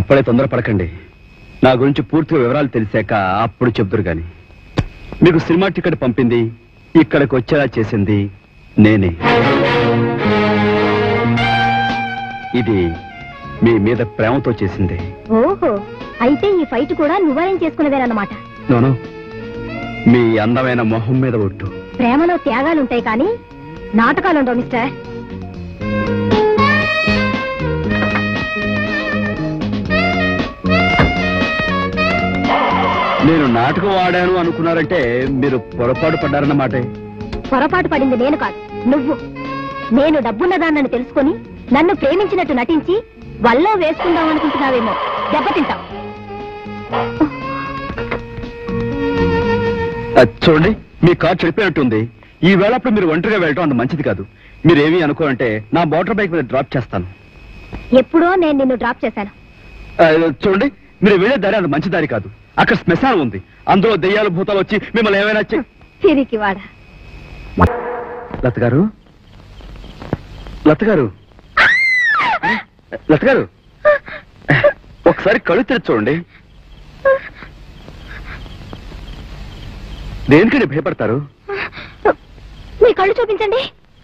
అప్పుడే తొందరపడకండి నా గురించి పూర్తిగా వివరాలు తెలిసాక అప్పుడు చెప్దురు గాని మీకు సినిమా టికెట్ పంపింది ఇక్కడికి వచ్చేలా చేసింది నేనే ఇది మీ మీద ప్రేమతో చేసింది ఓహో అయితే ఈ ఫైట్ కూడా నువ్వేం చేసుకునేదేనన్నమాట నోను మీ అందమైన మొహం మీద ఒట్టు ప్రేమలో త్యాగాలుంటాయి కానీ నాటకాలుండవు మిస్టర్ నేను నాటకం ఆడాను అనుకున్నారంటే మీరు పొరపాటు పడ్డారన్నమాటే పొరపాటు పడింది నేను కాదు నువ్వు నేను డబ్బున్నదాన్నని తెలుసుకొని నన్ను ప్రేమించినట్టు నటించి వల్లో వేసుకుందాం అనుకుంటున్నావేమో దెబ్బతింటావు అది చూడండి మీ కార్ చెడిపోయినట్టుంది ఈ వేళప్పుడు మీరు ఒంటరిగా వెళ్ళటం అంత మంచిది కాదు మీరేమీ అనుకోరంటే నా మోటార్ బైక్ మీద డ్రాప్ చేస్తాను ఎప్పుడో నేను నిన్ను డ్రాప్ చేశాను ఆ, చూడండి మీరు వెళ్ళే దారి అంత మంచి దారి కాదు అక్కడ శ్మశానం ఉంది అందులో దెయ్యాలు భూతాలు వచ్చి మిమ్మల్ని ఏమైనా చే- తిరిగి వాడ లత గారు లత గారు లత గారు ఒకసారి కళ్ళు తెరిచి చూడండి దేనికండి భయపడతారు మీ కళ్ళు చూపించండి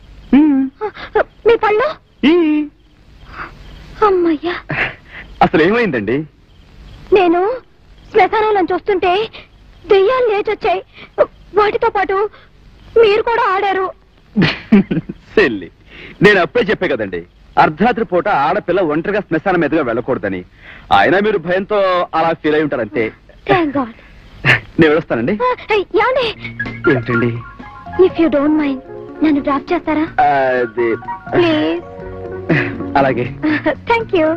మీ పళ్ళు ఈ, అమ్మయ్యా అసలు ఏమైందండి నేను శ్మశానంలో చూస్తుంటే దెయ్యాలు లేచొచ్చాయి వాటితో పాటు మీరు కూడా ఆడారు సెల్లి నేను అప్పుడే చెప్పే కదండి అర్ధరాత్రి పూట ఆడపిల్ల ఒంటరిగా శ్మశానం మీదుగా వెళ్ళకూడదని అయినా మీరు భయంతో అలా ఫీల్ అయి ఉంటారు అంతే థ్యాంక్ గాడ్ నేను వెళ్ళొస్తానండి యాండి ఏంటండి ఇఫ్ యూ డోంట్ మైండ్ నన్ను డ్రాప్ చేస్తారా అది ప్లీజ్ అలాగే thank you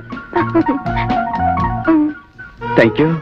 thank you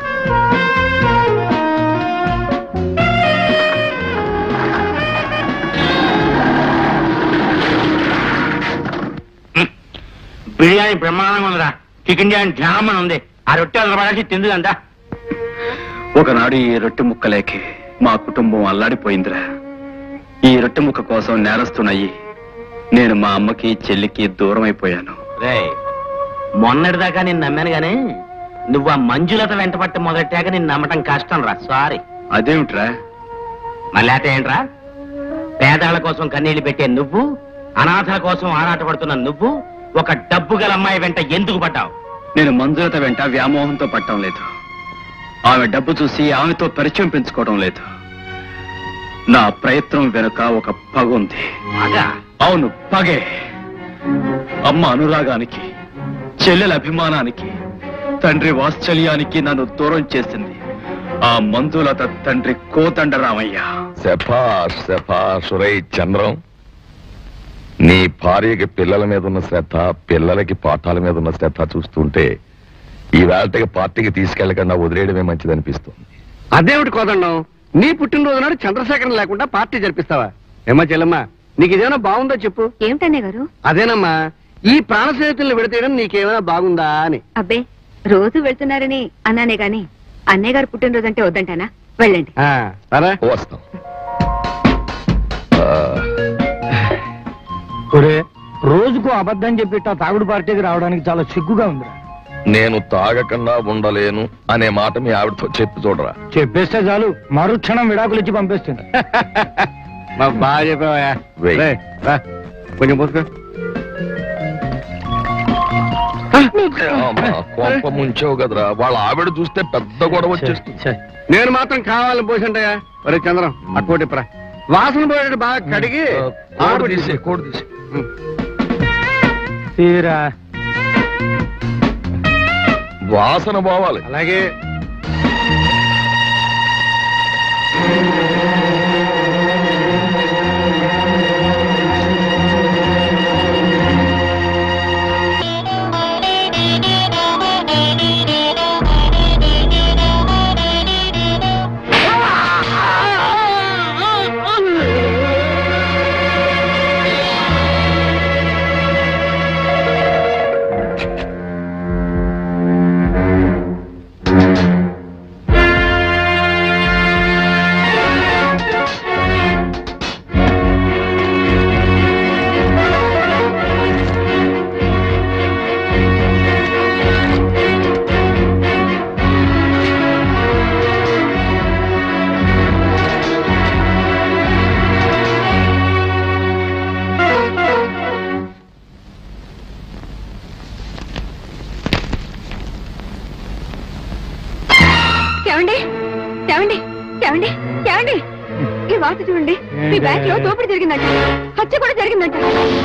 biryani బ్రహ్మాండంగా ఉందిరా చికెన్ బిర్యానీ ధ్యానం ఉంది ఆ రొట్టె అదరపడాల్సి తిందుదంతా ఒకనాడు ఈ రొట్టె ముక్కలేకి మా కుటుంబం అల్లాడిపోయిందిరా ఈ రొట్టె ముక్క కోసం నేరస్తున్నాయి నేను మా అమ్మకి చెల్లికి దూరం అయిపోయాను రే మొన్నటిదాకా నేను నమ్మాను గానీ నువ్వు ఆ మంజులత వెంట పట్టి మొదలెట్టాక నేను నమ్మటం కష్టం రా సారీ అదేమిట్రా మళ్ళీ ఏంట్రా పేదాల కోసం కన్నీళ్లు పెట్టే నువ్వు అనాథల కోసం ఆరాటపడుతున్న నువ్వు ఒక డబ్బు గల అమ్మాయి వెంట ఎందుకు పడ్డావు నేను మంజులత వెంట వ్యామోహంతో పట్టడం లేదు ఆమె డబ్బు చూసి ఆమెతో పరిచయం పెంచుకోవడం లేదు నా ప్రయత్నం వెనుక ఒక పగ ఉంది అదా అవును పగే అమ్మ అనురాగానికి చెల్లెల అభిమానానికి తండ్రి వాత్సల్యానికి నన్ను దూరం చేసింది ఆ మంజులత తండ్రి కోదండరామయ్య శభాష్ శభాష్ రై చంద్రం నీ భార్యకి పిల్లల మీద ఉన్న శ్రద్ధ పిల్లలకి పాఠాల మీద ఉన్న శ్రద్ధ చూస్తుంటే ఈ వేళకి పార్టీకి తీసుకెళ్లకుండా వదిలేయడమే మంచిదనిపిస్తుంది అదేమిటి కోదండం నీ పుట్టినరోజు నాడు చంద్రశేఖరం లేకుండా పార్టీ జరిపిస్తావా ఏమ్మా చెల్లమ్మా నీకు ఇదేమైనా బాగుందో చెప్పు ఏమిటనే గారు అదేనమ్మా ఈ ప్రాణ స్నేహితుల్ని విడతీయడం నీకేమైనా బాగుందా అని అబ్బే రోజు వెళ్తున్నారని అన్నానే గాని అన్నయ్య గారు పుట్టినరోజు అంటే వద్దంటానా వెళ్ళండి ఆ, సరే వస్తాం ఆ, రోజుకు అబద్ధం చెప్పిట్ట తాగుడు పార్టీకి రావడానికి చాలా సిగ్గుగా ఉంది నేను తాగకుండా ఉండలేను అనే మాట మీ ఆవిడతో చెప్పి చూడరా చెప్పేస్తే చాలు మరుక్షణం విడాకులు ఇచ్చి పంపిస్తుంది మా బాగా చెప్పావా వెయ్. రేయ్, రా. కొంచెం పోసుకో అమ్మా, కొంప ముంచావు కదరా వాళ్ళ ఆవిడ చూస్తే పెద్ద గొడవ వచ్చేస్తుంది నేను మాత్రం కావాలని పోసింటయా ఒరే చంద్రం అక్కోటి ప్రా వాసన పోయేటట్టు బాగా కడిగి కోడి ఆవిడ తీసే కోడి తీసే తీరా వాసన పోవాలి అలాగే ఏమండి ఏమండి ఏమండి ఏమండి ఈ వార్త చూడండి మీ బ్యాంక్ లో దోపిడీ జరిగిందంట హత్య కూడా జరిగిందంట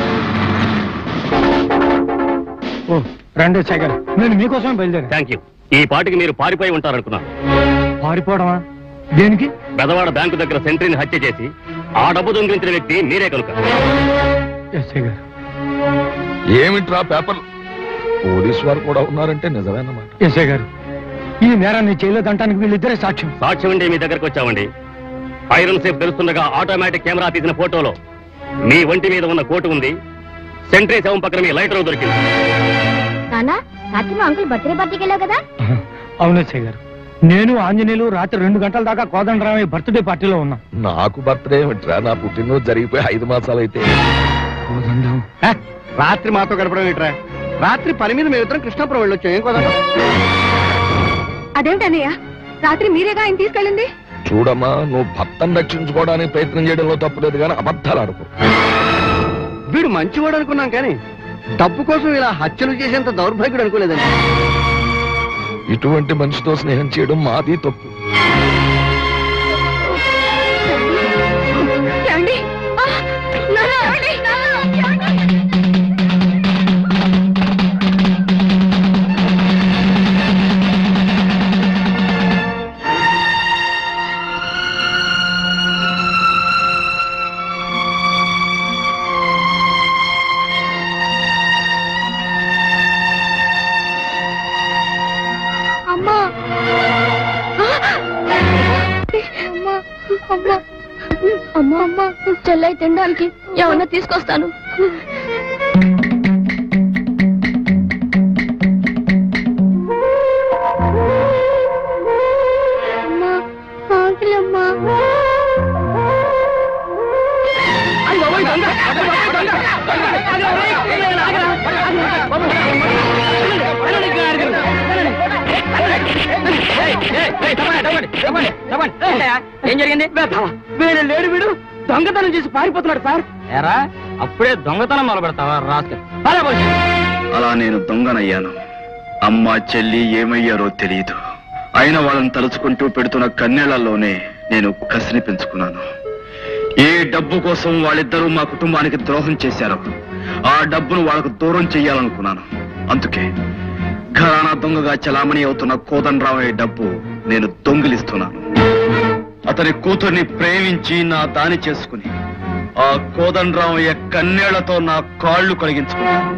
ఓ రండి ఎస్ఐ గారు నేను మీకోసమే బయలుదేరా థ్యాంక్ యూ ఈ పాటికి మీరు పారిపోయి ఉంటారనుకున్నాను పారిపోవడమా దేనికి బెదవాడ బ్యాంకు దగ్గర సెంట్రీని హత్య చేసి ఆ డబ్బు దొంగిలించిన వ్యక్తి మీరే కనుక ఎస్ఐ గారు ఏమిట్రా పేపర్ పోలీసు వారు కూడా ఉన్నారంటే నిజమేనమాట ఎస్ఐ గారు ఈ నేరాన్ని చేయలేదంటానికి వీళ్ళిద్దరే సాక్ష్యం సాక్ష్యం ఉండి మీ దగ్గరకు వచ్చామండి ఐరన్ సేఫ్ తెలుస్తుండగా ఆటోమేటిక్ కెమెరా తీసిన ఫోటోలో మీ ఒంటి మీద ఉన్న కోటు ఉంది సెంట్రీ శవం పక్కన మీ లైటర్ దొరికింది నానా రాత్రి మా అంకుల్ బర్త్డే పార్టీకి వెళ్ళావు కదా అవును ఎస్ఐ గారు నేను ఆంజనేయులు రాత్రి రెండు గంటల దాకా కోదండరామయ్య బర్త్డే పార్టీలో ఉన్నాం నాకు బర్త్డే ఏమిట్రా నా పుట్టినరోజు జరిగిపోయి ఐదు మాసాలు అయితే కోదండం హ, రాత్రి మాతో గడపడం ఏంట్రా రాత్రి పని మీద మేమిద్దరం కృష్ణాపురం వెళ్ళొచ్చాం ఏం కుదరదు అదేమిటన్నయ్య రాత్రి మీరేగా ఆయన తీసుకెళ్ళింది చూడమ్మా నువ్వు భర్తను రక్షించుకోవడానికి ప్రయత్నం చేయడంలో తప్పులేదు కానీ అబద్ధాలు ఆడుకో వీడు మంచివాడు అనుకున్నాం కానీ డబ్బు కోసం ఇలా హత్యలు చేసేంత దౌర్భాగ్యుడు అనుకోలేదండి ఇటువంటి మనిషితో స్నేహం చేయడం మాది తప్పు ఏమండి ఆ, నాన్న, ఏమండి? నాన్న, ఏమండి? అమ్మా అమ్మా అమ్మా అమ్మా అమ్మా చెల్లై తినడానికి ఏమన్నా తీసుకొస్తాను అమ్మా ఆకలమ్మా ఏం జరిగింది వీడు లేడు వీడు దొంగతనం చేసి పారిపోతున్నాడు సార్ ఎరా అప్పుడే దొంగతనం మొదలు పెడతావా రాస్క అలా నేను దొంగనయ్యాను అమ్మ చెల్లి ఏమయ్యారో తెలియదు అయిన వాళ్ళని తలుచుకుంటూ పెడుతున్న కన్నీళ్లలోనే నేను కసిని పెంచుకున్నాను ఏ డబ్బు కోసం వాళ్ళిద్దరూ మా కుటుంబానికి ద్రోహం చేశారు ఆ డబ్బును వాళ్ళకు దూరం చెయ్యాలనుకున్నాను అందుకే ఘరానా దొంగగా చలామణి అవుతున్న కోదండరామయ్య డబ్బు నేను దొంగిలిస్తున్నాను అతని కూతుర్ని ప్రేమించి నా దాని చేసుకుని ఆ కోదండరామయ్య కన్నేళ్లతో నా కాళ్ళు కలిగించుకున్నాను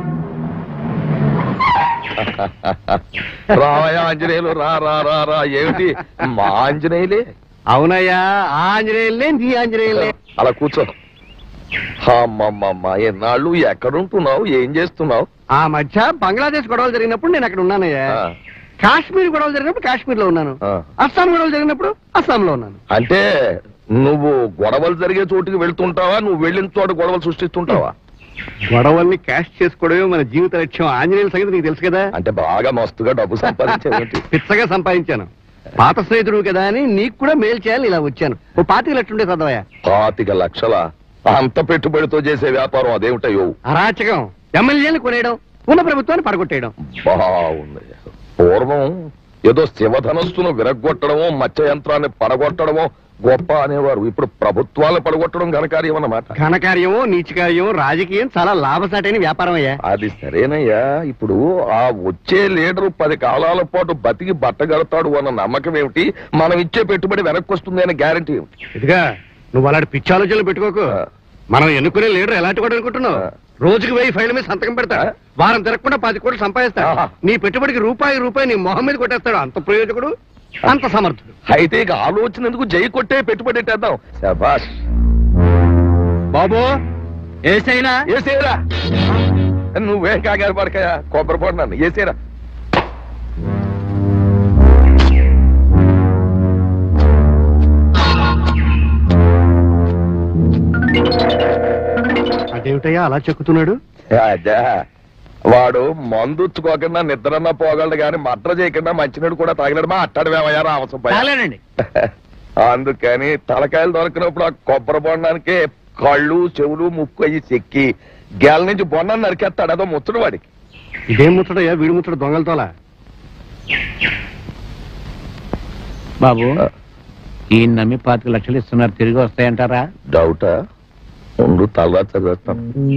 రావయ్య ఆంజనేయులు రా రా రా రా ఏమిటి మా ఆంజనేయులే అవునయ్యా ఆ ఆంజనేయులే నీ ఆంజనేయులే అలా కూర్చో అమ్మమ్మమ్మ ఎన్నాళ్ళు ఎక్కడుంటున్నావు ఏం చేస్తున్నావు ఆ మధ్య బంగ్లాదేశ్ గొడవలు జరిగినప్పుడు నేను అక్కడ ఉన్నానయ్యా ఆ, కాశ్మీర్ గొడవలు జరిగినప్పుడు కాశ్మీర్ లో ఉన్నాను ఆ. అస్సాం గొడవలు జరిగినప్పుడు అస్సాంలో ఉన్నాను అంటే నువ్వు గొడవలు జరిగే చోటుకి వెళ్తుంటావా నువ్వు వెళ్ళిన చోట గొడవలు సృష్టిస్తుంటావా గొడవల్ని క్యాష్ చేసుకోవడమే మన జీవిత లక్ష్యం ఆంజనేయుల సంగతి నీకు తెలుసు కదా అంటే బాగా మస్తుగా డబ్బు సంపాదించేది పిచ్చగా సంపాదించాను పాత స్నేహితుడు కదా అని నీకు కూడా మేలు చేయాలి ఇలా వచ్చాను ఓ పాతిక లట్టుండే చదవయా పాతిక లక్షల అంత పెట్టుబడితో చేసే వ్యాపారం అదేమిటయ్యో అరాచకం ఎమ్మెల్యేలు కొనేయడం ఉన్న ప్రభుత్వాన్ని పడగొట్టేయడం బాగుంది పూర్వం ఏదో శివధనస్సును విరగొట్టడమో మత్స్య యంత్రాన్ని పడగొట్టడమో గొప్ప అనేవారు ఇప్పుడు ప్రభుత్వాలు పడగొట్టడం ఘనకార్యం అన్నమాట ఘనకార్యమో నీచకార్యం రాజకీయం చాలా లాభసాటైన వ్యాపారం అయ్యా అది సరేనయ్యా ఇప్పుడు ఆ వచ్చే లీడరు పది కాలాల పాటు బతికి బట్టగడతాడు అన్న నమ్మకం ఏమిటి మనం ఇచ్చే పెట్టుబడి వెనక్కి వస్తుంది అనే గ్యారంటీ ఏమిటి ఇదిగా నువ్వు అలాంటి పిచ్చి ఆలోచనలు పెట్టుకోకు ఆ. మనం ఎన్నుకునే లీడర్ ఎలాంటి వాడు అనుకుంటున్నావు ఆ. రోజుకి వెయ్యి ఫైల్ మీద సంతకం పెడతా ఆ. వారం తిరగకుండా పది కోట్లు సంపాదిస్తా ఆహా. నీ పెట్టుబడికి రూపాయి రూపాయి నీ మొహం మీద కొట్టేస్తాడు అంత ప్రయోజకుడు అంత సమర్థుడు అయితే ఇక ఆలోచన ఎందుకు జై కొట్టే పెట్టుబడి పెట్టేద్దాం శబాష్ బాబు ఏసైనా ఏసేరా నువ్వేం కాగారు పడకయా కొబ్బరి పడినాను ఏసేరా అదేమిటయ్యా అలా చెక్కుతున్నాడు అదే వాడు మందుచ్చుకోకుండా నిద్రన్నా పోగలడు కానీ మట్ర చేయకుండా మంచినీడు కూడా తాగినాడు మా అట్టాడు వేమయ్యా రామసుబ్బయ్య చాలేనండి అందుకని తలకాయలు దొరకనప్పుడు ఆ కొబ్బరి బొండానికి కళ్ళు చెవులు ముక్కు అయ్యి చెక్కి గేల నుంచి బొండాన్ని నరికేస్తాడు అదో ముచ్చడు వాడికి ఇదేం ముచ్చడయ్యా వీడి ముచ్చడు దొంగలతోలా బాబు ఈ నమ్మి పాతిక లక్షలు ఇస్తున్నారు తిరిగి వస్తాయంటారా డౌటా ఉండు తలరా చదివేస్తాను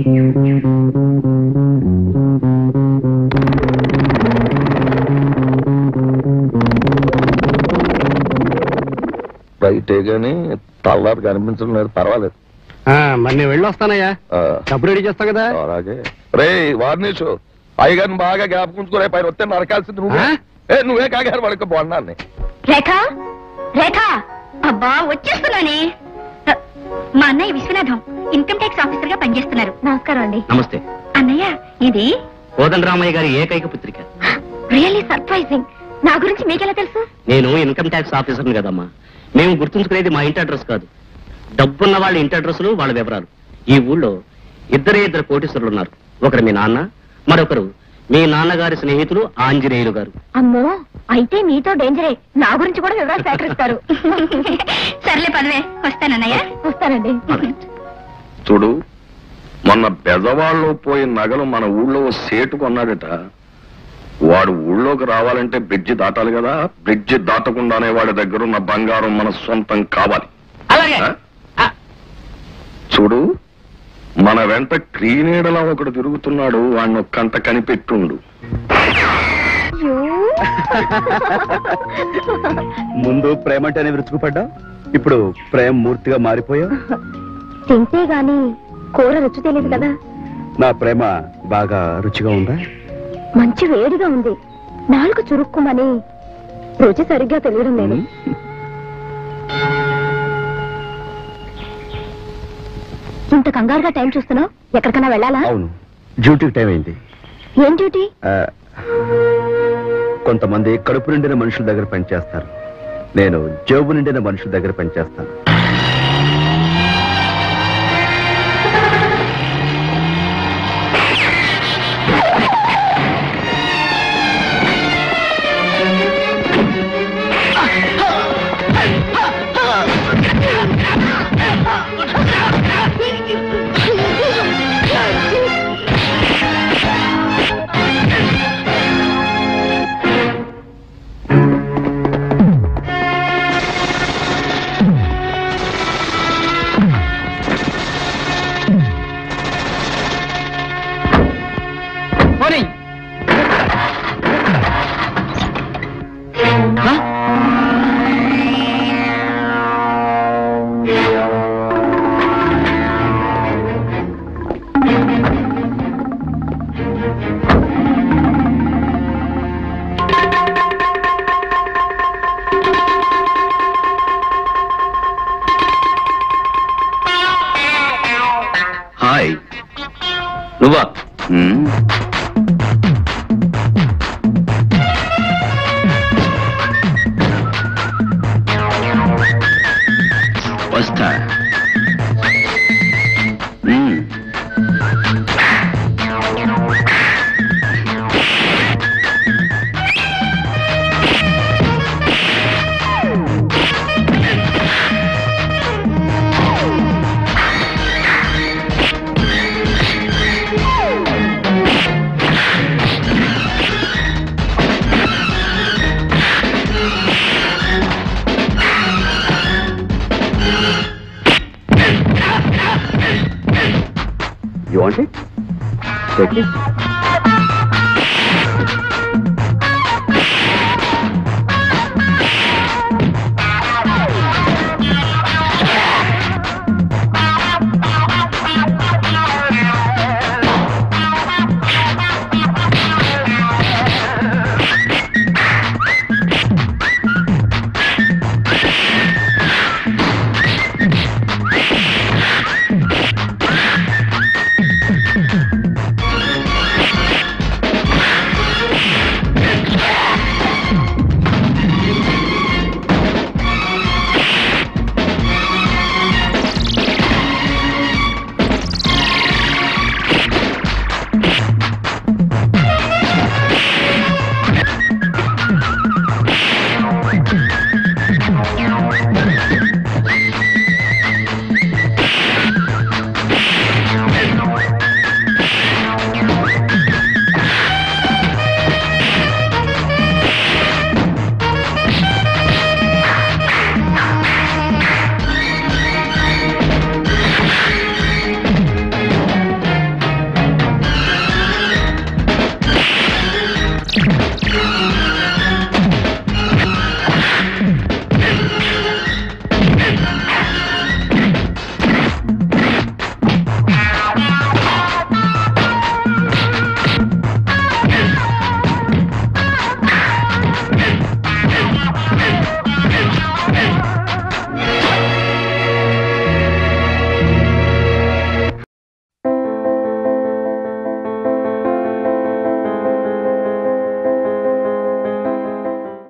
రైటే గాని తలరారు కనిపించడం లేదు పర్వాలేదు ఆ, మరి నేను వెళ్ళి వస్తానయ్యా ఆ, డబ్బు రెడీ చేస్తాం కదా అలాగే రే వార్నిషు అయ్యగారిని బాగా జ్ఞాపకుంచుకునే పైన వస్తే నరకాల్సింది నువ్వే ఆ? ఏ నువ్వే కాగారు వాళ్ళకి బాగున్నాను రేఖ రేఖ అబ్బా వచ్చేస్తున్నానే అ, మా అన్నయ్య విశ్వనాథం ఇన్కమ్ ట్యాక్స్ ఆఫీసర్ గా పనిచేస్తున్నారు నమస్కారం అండి నమస్తే అన్నయ్య ఇది కోదండరామయ్య గారి ఏకైక పుత్రిక రియల్లీ సర్ప్రైజింగ్ నా గురించి మీకెలా తెలుసు నేను ఇన్కమ్ ట్యాక్స్ ఆఫీసర్ని కదమ్మా మేము గుర్తుంచుకునేది మా ఇంటి అడ్రస్ కాదు డబ్బున్న వాళ్ళ ఇంటి అడ్రస్లు వాళ్ళ వివరాలు ఈ ఊళ్ళో ఇద్దరే ఇద్దరు కోటీశ్వరులు ఉన్నారు ఒకరు మీ నాన్న మరొకరు మీ నాన్నగారి స్నేహితులు ఆంజనేయులు గారు అమ్మో అయితే మీతో డేంజరే నా గురించి కూడా వివరాలు సేకరిస్తారు సర్లే పదవే వస్తానన్నయ్య వస్తానండి చూడు మొన్న బెజవాడలో పోయిన నగలు మన ఊళ్ళో ఓ సేటు కొన్నాడట వాడు ఊళ్ళోకి రావాలంటే బ్రిడ్జి దాటాలి కదా బ్రిడ్జి దాటకుండానే వాడి దగ్గర ఉన్న బంగారం మన సొంతం కావాలి అలాగే ఆ? చూడు మన వెంట క్రీనీడలా ఒకడు తిరుగుతున్నాడు వాడిని ఒక్కంత కనిపెట్టుండు ముందు ప్రేమ అంటేనే విరుచుకుపడ్డా ఇప్పుడు ప్రేమ మూర్తిగా మారిపోయావు తింటే గాని కూర రుచి తెలియదు కదా నా ప్రేమ బాగా రుచిగా ఉందా మంచి వేడిగా ఉంది నాలుగు చురుక్కుమని రుచి సరిగ్గా తెలియడం లేదు ఇంత కంగారుగా టైం చూస్తున్నావు ఎక్కడికైనా వెళ్ళాలా అవును డ్యూటీకి టైం అయింది ఏం డ్యూటీ ఆ, కొంతమంది కడుపు నిండిన మనుషుల దగ్గర పనిచేస్తారు నేను జేబు నిండిన మనుషుల దగ్గర పనిచేస్తాను హాయ్ నువ్వా హ్మ్. వస్తా హ్మ్. You want it take it